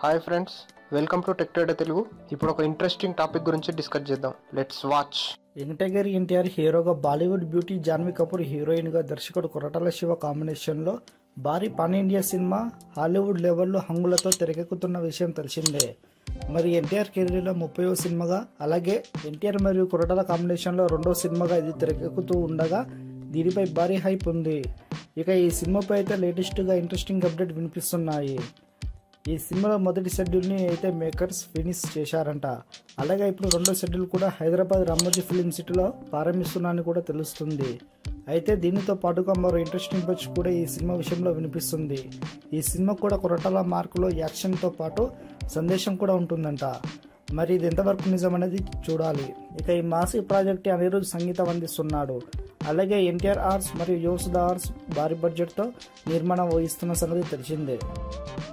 hi friends welcome to tech trader Telugu ఇప్పుడు ఒక interesting topic గురించి డిస్కస్ చేద్దాం లెట్స్ వాచ్ వెంకటగిరి ఎన్టీఆర్ హీరోగా Bollywood beauty Janhvi Kapoor heroine గా దర్శకుడు కొరటాల శివ కాంబినేషన్ లో భారీ పాన్ ఇండియా సినిమా హాలీవుడ్ లెవెల్లో హంగులతో తెరకెక్కుతున్న విషయం తెలిసిందే మరి ఎన్టీఆర్ కెరీర్లో ముప్పైవ సినిమాగా అలాగే ఎన్టీఆర్ మరియు కొరటాల కాంబినేషన్లో రెండో సినిమాగా ఇది తెరకెక్కుతూ ఉండగా దీనిపై భారీ హైప్ ఉంది ఇక ఈ సినిమాపై అయితే లేటెస్ట్గా ఇంట్రెస్టింగ్ అప్డేట్ వినిపిస్తున్నాయి ఈ సినిమాలో మొదటి షెడ్యూల్ని అయితే మేకర్స్ ఫినిష్ చేశారంట అలాగే ఇప్పుడు రెండో షెడ్యూల్ కూడా హైదరాబాద్ రామోజీ ఫిలిం సిటీలో ప్రారంభిస్తున్నారని కూడా తెలుస్తుంది అయితే దీనితో పాటుగా మరో ఇంట్రెస్టింగ్ బచ్ కూడా ఈ సినిమా విషయంలో వినిపిస్తుంది ఈ సినిమా కూడా కొరటాల మార్కులో యాక్షన్తో పాటు సందేశం కూడా ఉంటుందంట మరి ఇది ఎంతవరకు నిజం అనేది చూడాలి ఇక ఈ మాసిక్ ప్రాజెక్ట్ అనిరుద్ సంగీతం అందిస్తున్నాడు అలాగే ఎన్టీఆర్ ఆర్ట్స్ మరియు యోసుద ఆర్ట్స్ భారీ బడ్జెట్తో నిర్మాణం వహిస్తున్న సంగతి తెలిసిందే